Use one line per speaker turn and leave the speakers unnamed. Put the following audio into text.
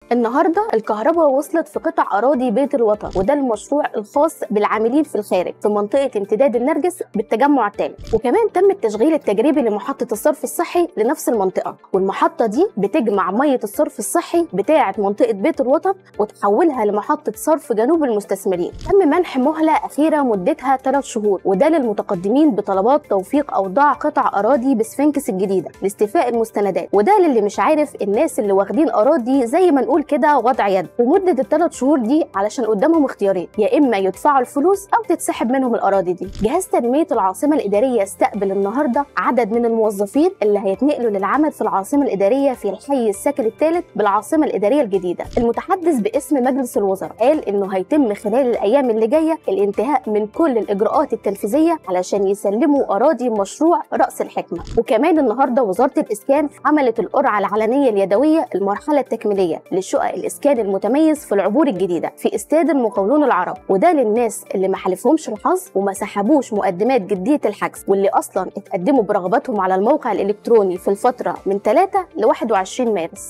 النهارده الكهرباء وصلت في قطع اراضي بيت الوطن وده المشروع الخاص بالعاملين في الخارج في منطقه امتداد النرجس بالتجمع الثالث وكمان تم التشغيل التجريبي لمحطه الصرف الصحي لنفس المنطقه والمحطه دي بتجمع ميه الصرف الصحي بتاعه منطقه بيت الوطن وتحولها لمحطه صرف جنوب المستثمرين تم منح مهله اخيره مدتها 3 شهور وده للمتقدمين بطلبات توفيق اوضاع قطع اراضي بسفنكس الجديده لاستيفاء المستندات وده للي مش عارف الناس اللي واخدين اراضي زي ما نقول كده وضع يد ومده الثلاث شهور دي علشان قدامهم اختيارين يا اما يدفعوا الفلوس او تتسحب منهم الاراضي دي جهاز تنميه العاصمه الاداريه استقبل النهارده عدد من الموظفين اللي هيتنقلوا للعمل في العاصمه الاداريه في الحي السكن الثالث بالعاصمه الاداريه الجديده المتحدث باسم مجلس الوزراء قال انه هيتم خلال الايام اللي جايه الانتهاء من كل الاجراءات التنفيذيه علشان يسلموا اراضي مشروع راس الحكمه وكمان النهارده وزاره الاسكان عملت القرعه العلنيه اليدويه المرحله التكميليه لشقق الاسكان المتميز في العبور الجديده في استاد المقاولون العرب وده للناس اللي ما حلفهمش الحظ وما سحبوش مقدمات جديه الحجز واللي اصلا اتقدموا برغباتهم على الموقع الالكتروني في الفتره من 3 ل 21 مارس